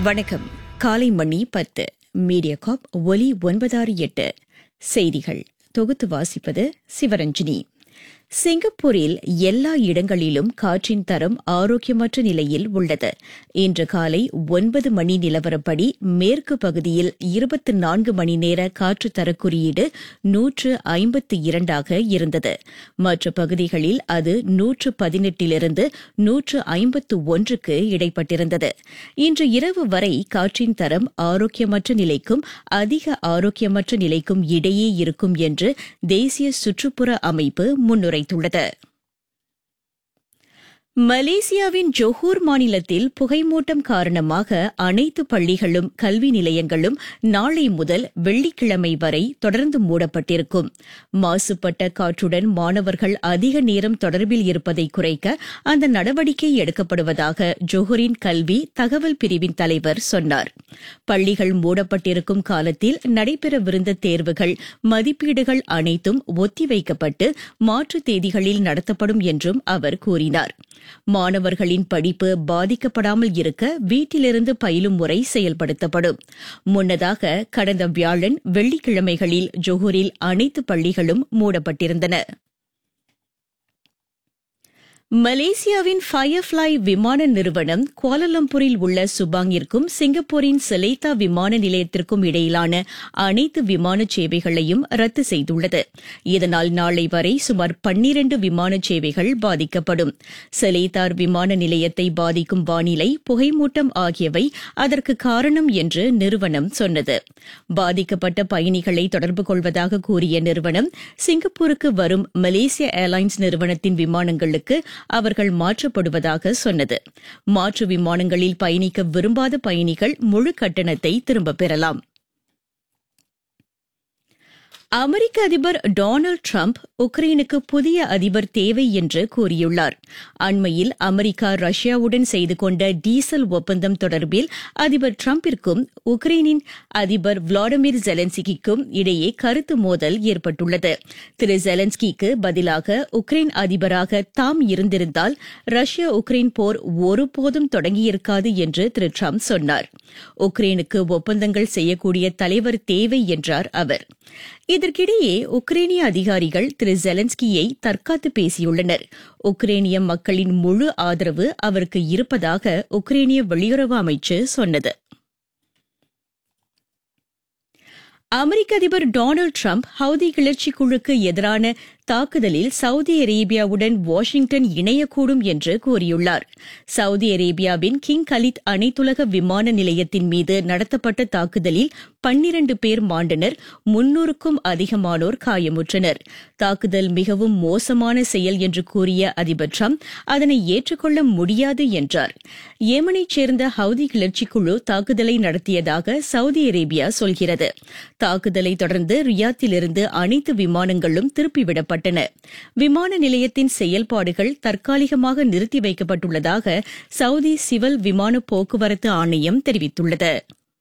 வணக்கம் காலை மணி பத்து மீடியா காப் ஒலி ஒன்பதாறு எட்டு செய்திகள் தொகுத்து வாசிப்பது சிவரஞ்சினி சிங்கப்பூரில் எல்லா இடங்களிலும் காற்றின் தரம் ஆரோக்கியமற்ற நிலையில் உள்ளது இன்று காலை ஒன்பது மணி நிலவரப்படி மேற்கு பகுதியில் இருபத்தி நான்கு மணி நேர காற்று தர குறியீடு நூற்று ஐம்பத்தி இரண்டாக இருந்தது மற்ற பகுதிகளில் அது நூற்று பதினெட்டிலிருந்து நூற்று ஐம்பத்து ஒன்றுக்கு இடைப்பட்டிருந்தது இன்று இரவு வரை காற்றின் தரம் ஆரோக்கியமற்ற நிலைக்கும் அதிக ஆரோக்கியமற்ற நிலைக்கும் இடையே இருக்கும் என்று தேசிய சுற்றுப்புற அமைப்பு முன்னுரைத்துள்ளது மலேசியாவின் ஜொஹூர் மாநிலத்தில் புகைமூட்டம் காரணமாக அனைத்து பள்ளிகளும் கல்வி நிலையங்களும் நாளை முதல் வெள்ளிக்கிழமை வரை தொடர்ந்து மூடப்பட்டிருக்கும் மாசுபட்ட காற்றுடன் மாணவர்கள் அதிக நேரம் தொடர்பில் இருப்பதை குறைக்க அந்த நடவடிக்கை எடுக்கப்படுவதாக ஜொஹூரின் கல்வி தகவல் பிரிவின் தலைவர் சொன்னார் பள்ளிகள் மூடப்பட்டிருக்கும் காலத்தில் நடைபெறவிருந்த தேர்வுகள் மதிப்பீடுகள் அனைத்தும் ஒத்திவைக்கப்பட்டு மாற்று தேதிகளில் நடத்தப்படும் என்றும் அவர் கூறினார் மாணவர்களின் படிப்பு பாதிக்கப்படாமல் இருக்க வீட்டிலிருந்து பயிலும் முறை செயல்படுத்தப்படும் முன்னதாக கடந்த வியாழன் வெள்ளிக்கிழமைகளில் ஜொஹூரில் அனைத்து பள்ளிகளும் மூடப்பட்டிருந்தன மலேசியாவின் ஃபயர்ஃபிளை விமான நிறுவனம் குவாலலம்பூரில் உள்ள சுபாங்கிற்கும் சிங்கப்பூரின் செலேத்தா விமான நிலையத்திற்கும் இடையிலான அனைத்து விமான சேவைகளையும் ரத்து செய்துள்ளது இதனால் நாளை வரை சுமார் பன்னிரண்டு விமான சேவைகள் பாதிக்கப்படும் செலேத்தார் விமான நிலையத்தை பாதிக்கும் வானிலை புகைமூட்டம் ஆகியவை அதற்கு காரணம் என்று நிறுவனம் சொன்னது பாதிக்கப்பட்ட பயணிகளை தொடர்பு கொள்வதாக கூறிய நிறுவனம் சிங்கப்பூருக்கு வரும் மலேசிய ஏர்லைன்ஸ் நிறுவனத்தின் விமானங்களுக்கு அவர்கள் மாற்றப்படுவதாக சொன்னது மாற்று விமானங்களில் பயணிக்க விரும்பாத பயணிகள் முழு கட்டணத்தை திரும்பப் பெறலாம் அமெரிக்க அதிபர் டொனால்டு டிரம்ப் உக்ரைனுக்கு புதிய அதிபர் தேவை என்று கூறியுள்ளார் அண்மையில் அமெரிக்கா ரஷ்யாவுடன் செய்து கொண்ட டீசல் ஒப்பந்தம் தொடர்பில் அதிபர் டிரம்பிற்கும் உக்ரைனின் அதிபர் விளாடிமிர் ஜெலன்ஸ்கிக்கும் இடையே கருத்து மோதல் ஏற்பட்டுள்ளது திரு ஜெலன்ஸ்கிக்கு பதிலாக உக்ரைன் அதிபராக தாம் இருந்திருந்தால் ரஷ்யா உக்ரைன் போர் ஒருபோதும் தொடங்கியிருக்காது என்று திரு டிரம்ப் சொன்னார் உக்ரைனுக்கு ஒப்பந்தங்கள் செய்யக்கூடிய தலைவர் தேவை என்றார் அவர் இதற்கிடையே உக்ரைனிய அதிகாரிகள் திரு ஜெலன்ஸ்கியை தற்காத்து பேசியுள்ளனர் உக்ரைனிய மக்களின் முழு ஆதரவு அவருக்கு இருப்பதாக உக்ரைனிய வெளியுறவு அமைச்சு சொன்னது அமெரிக்க அதிபர் டொனால்டு டிரம்ப் ஹவுதி கிளர்ச்சி குழுக்கு எதிரான தாக்குதலில் சவுதி அரேபியாவுடன் வாஷிங்டன் இணையக்கூடும் என்று கூறியுள்ளார் சவுதி அரேபியாவின் கிங் கலித் அனைத்துலக விமான நிலையத்தின் மீது நடத்தப்பட்ட தாக்குதலில் பன்னிரண்டு பேர் மாண்டனர் முன்னூறுக்கும் அதிகமானோர் காயமுற்றனர் தாக்குதல் மிகவும் மோசமான செயல் என்று கூறிய அதிபர் ட்ரம்ப் அதனை ஏற்றுக்கொள்ள முடியாது என்றார் ஏமனைச் சேர்ந்த ஹவுதி கிளர்ச்சி குழு தாக்குதலை நடத்தியதாக சவுதி அரேபியா சொல்கிறது தாக்குதலை தொடர்ந்து ரியாத்திலிருந்து அனைத்து விமானங்களும் திருப்பிவிடப்பட்டன விமான நிலையத்தின் செயல்பாடுகள் தற்காலிகமாக நிறுத்தி வைக்கப்பட்டுள்ளதாக சவுதி சிவில் விமான போக்குவரத்து ஆணையம் தெரிவித்துள்ளது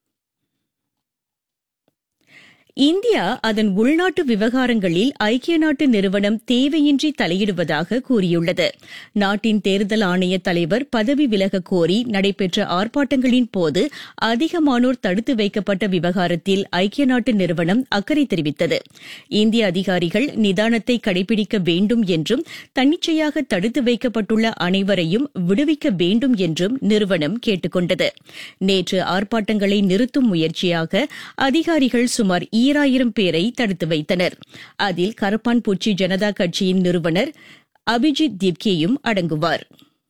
இந்தியா அதன் உள்நாட்டு விவகாரங்களில் ஐக்கிய நாட்டு நிறுவனம் தேவையின்றி தலையிடுவதாக கூறியுள்ளது நாட்டின் தேர்தல் ஆணைய தலைவர் பதவி விலக கோரி நடைபெற்ற ஆர்ப்பாட்டங்களின் போது அதிகமானோர் தடுத்து வைக்கப்பட்ட விவகாரத்தில் ஐக்கிய நாட்டு நிறுவனம் அக்கறை தெரிவித்தது இந்திய அதிகாரிகள் நிதானத்தை கடைபிடிக்க வேண்டும் என்றும் தன்னிச்சையாக தடுத்து வைக்கப்பட்டுள்ள அனைவரையும் விடுவிக்க வேண்டும் என்றும் நிறுவனம் கேட்டுக் கொண்டது நேற்று ஆர்ப்பாட்டங்களை நிறுத்தும் முயற்சியாக அதிகாரிகள் சுமார் ஈராயிரம் பேரை தடுத்து வைத்தனர் அதில் கரப்பான் பூச்சி ஜனதா கட்சியின் நிறுவனர் அபிஜித் திப்கேயும் அடங்குவார்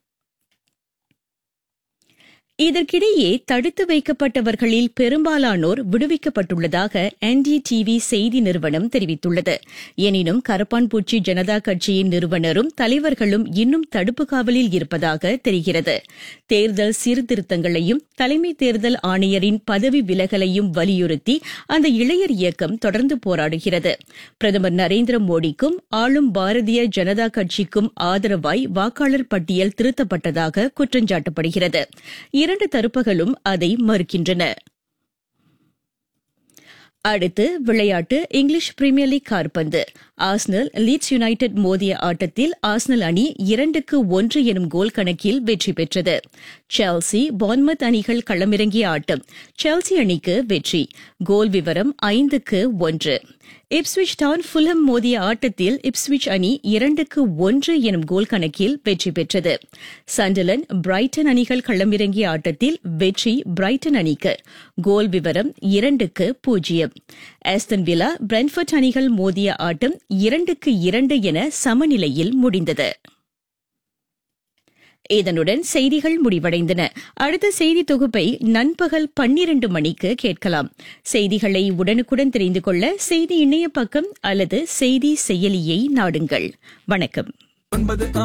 இதற்கிடையே தடுத்து வைக்கப்பட்டவர்களில் பெரும்பாலானோர் விடுவிக்கப்பட்டுள்ளதாக என்டிடிவி செய்தி நிறுவனம் தெரிவித்துள்ளது எனினும் கரப்பான்பூச்சி ஜனதா கட்சியின் நிறுவனரும் தலைவர்களும் இன்னும் தடுப்பு காவலில் இருப்பதாக தெரிகிறது தேர்தல் சீர்திருத்தங்களையும் தலைமை தேர்தல் ஆணையரின் பதவி விலகலையும் வலியுறுத்தி அந்த இளையர் இயக்கம் தொடர்ந்து போராடுகிறது பிரதமர் நரேந்திர மோடிக்கும் ஆளும் பாரதிய ஜனதா கட்சிக்கும் ஆதரவாய் வாக்காளர் பட்டியல் திருத்தப்பட்டதாக குற்றஞ்சாட்டப்படுகிறது இரண்டு தரப்புகளும் அதை மறுக்கின்றன அடுத்து விளையாட்டு இங்கிலீஷ் பிரீமியர் லீக் கார்பந்து ஆஸ்னல் லீட்ஸ் யுனைடெட் மோதிய ஆட்டத்தில் ஆஸ்னல் அணி இரண்டுக்கு ஒன்று எனும் கோல் கணக்கில் வெற்றி பெற்றது செல்சி பான்மத் அணிகள் களமிறங்கிய ஆட்டம் செல்சி அணிக்கு வெற்றி கோல் விவரம் ஐந்துக்கு ஒன்று இப்ஸ்விச் டவுன் ஃபுல்ஹம் மோதிய ஆட்டத்தில் இப்ஸ்விச் அணி இரண்டுக்கு ஒன்று எனும் கோல் கணக்கில் வெற்றி பெற்றது சண்டலன் பிரைட்டன் அணிகள் களமிறங்கிய ஆட்டத்தில் வெற்றி பிரைட்டன் அணிக்கு கோல் விவரம் இரண்டுக்கு பூஜ்ஜியம் ஆஸ்டன் விலா பிரென்ஃபர்ட் அணிகள் மோதிய ஆட்டம் இரண்டுக்கு இரண்டு என சமநிலையில் முடிந்தது இதனுடன் செய்திகள் முடிவடைந்தன அடுத்த செய்தி தொகுப்பை நண்பகல் பன்னிரண்டு மணிக்கு கேட்கலாம் செய்திகளை உடனுக்குடன் தெரிந்து கொள்ள செய்தி இணைய பக்கம் அல்லது செய்தி செயலியை நாடுங்கள் வணக்கம்